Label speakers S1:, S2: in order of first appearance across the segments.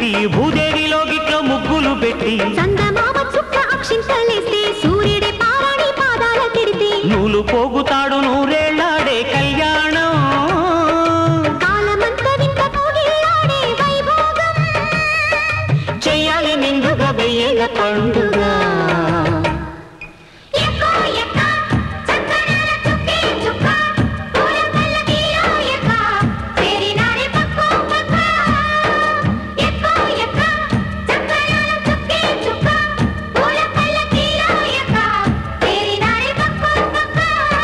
S1: గట్టి భూదేవిలో గిట్లో ముగ్గులు పెట్టి
S2: చందమామ చుక్క అక్షింతలేస్తే సూర్యుడి పారాణి పాదాల తిడితే
S1: నూలు పోగుతాడు నూరేళ్లాడే కళ్యాణం
S2: కాలమంత వింత కోగిలాడే వైభోగం
S1: చెయ్యాలి నిండుగా వెయ్యేళ్ళ పండుగ
S2: ఎక్కో ఎక్క చక్కనాల చుక్కే చుక్క పూల పల్లకీలో ఎక్క చేరినారే పక్కో పక్క ఎక్కో ఎక్క చక్కనాల చుక్కే చుక్క పూల పల్లకీలో ఎక్క చేరినారే పక్కో పక్క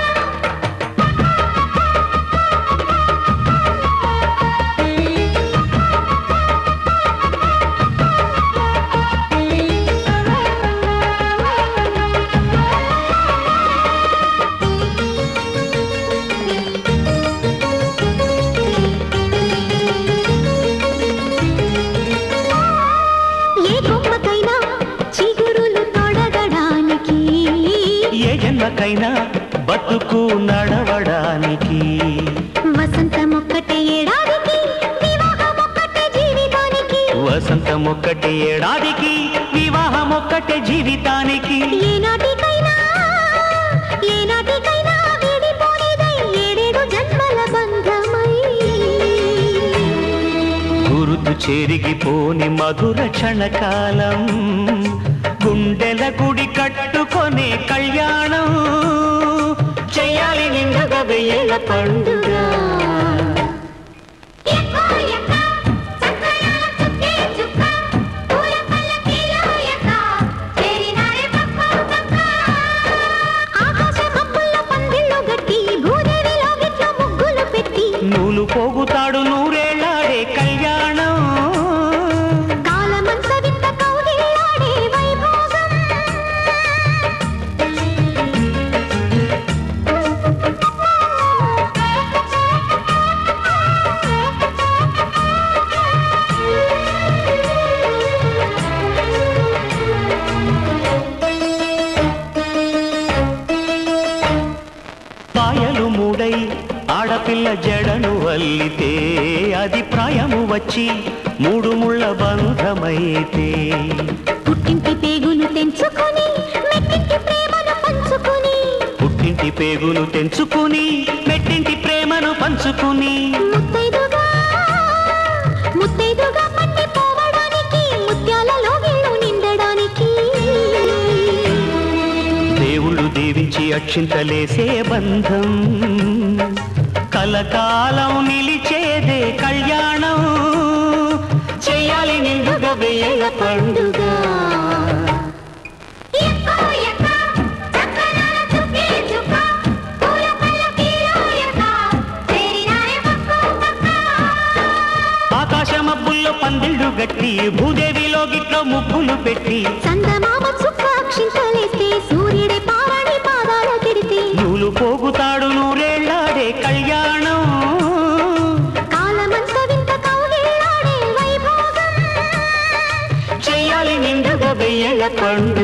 S2: ఏ కొమ్మకైనా చిగురులు తొడగడానికి
S1: ఏ జన్మకైనా బతుకు నడవడానికి
S2: వసంతం ఒక్కటే ఏడాదికి వివాహం ఒక్కటే జీవితానికి
S1: వసంతం ఒక్కటే ఏడాదికి వివాహం ఒక్కటే జీవితానికి
S2: ఏనాటికైనా ఏనాటికైనా విడిపోనిదై ఏడేడు జన్మల బంధమై
S1: గురుతు చెరిగిపోని మధుర క్షణకాలం గుండెల గుడి కట్టుకొనే కళ్యాణం చెయ్యాలి నిండుగా వెయ్యేళ్ళ పండుగ
S2: ఎక్కో ఎక్క చక్కనాల చుక్కే చుక్క పూల పల్లకీలో ఎక్క చేరినారే పక్కో పక్క ఆకాశ మబ్బుల్లో పందిళ్ళు గట్టి భూదేవిలో గిట్లో ముగ్గులు పెట్టి
S1: నూలు పోగుతాడు నూరేళ్లాడే కళ్యాణం
S2: కాలమంత వింత కౌగిలాడే వైభోగం
S1: పాయలు మూడై ఆడపిల్ల జడను అల్లితే అది ప్రాయము వచ్చి మూడు ముళ్ళ బంధమైతే
S2: పుట్టింటి పేగులు తెంచుకొని మెట్టింటి ప్రేమను పంచుకొని
S1: పుట్టింటి పేగులు తెంచుకుని మెట్టింటి ప్రేమను పంచుకుని
S2: ముత్తైదుగా ముత్తైదుగా పట్టి పోవడానికి ముత్యాలలో గిళ్ళు నిండడానికి
S1: దేవుళ్ళు దీవించి అక్షింతలేసే బంధం కలకాలం నిలిచేదే కళ్యాణం చెయ్యాలి నిండుగా వెయ్యేళ్ళ పండుగ
S2: ఎక్కో ఎక్క చక్కనాల చుక్కే చుక్క పూల పల్లకీలో ఎక్క చేరినారే పక్కో పక్క
S1: ఆకాశ మబ్బుల్లో పందిళ్ళు గట్టి భూదేవిలో గిట్లో ముగ్గులు పెట్టి
S2: చందమామ చుక్క అక్షింతలేస్తే సూర్యుడి పారాణి పాదాల తిడితే
S1: నూలు పోగుతాడు నూరేళ్లాడే కళ్యాణం
S2: కాలమంత వింత కౌగిలాడే వైభోగం
S1: చెయ్యాలి నిండుగా వెయ్యేళ్ళ పండుగ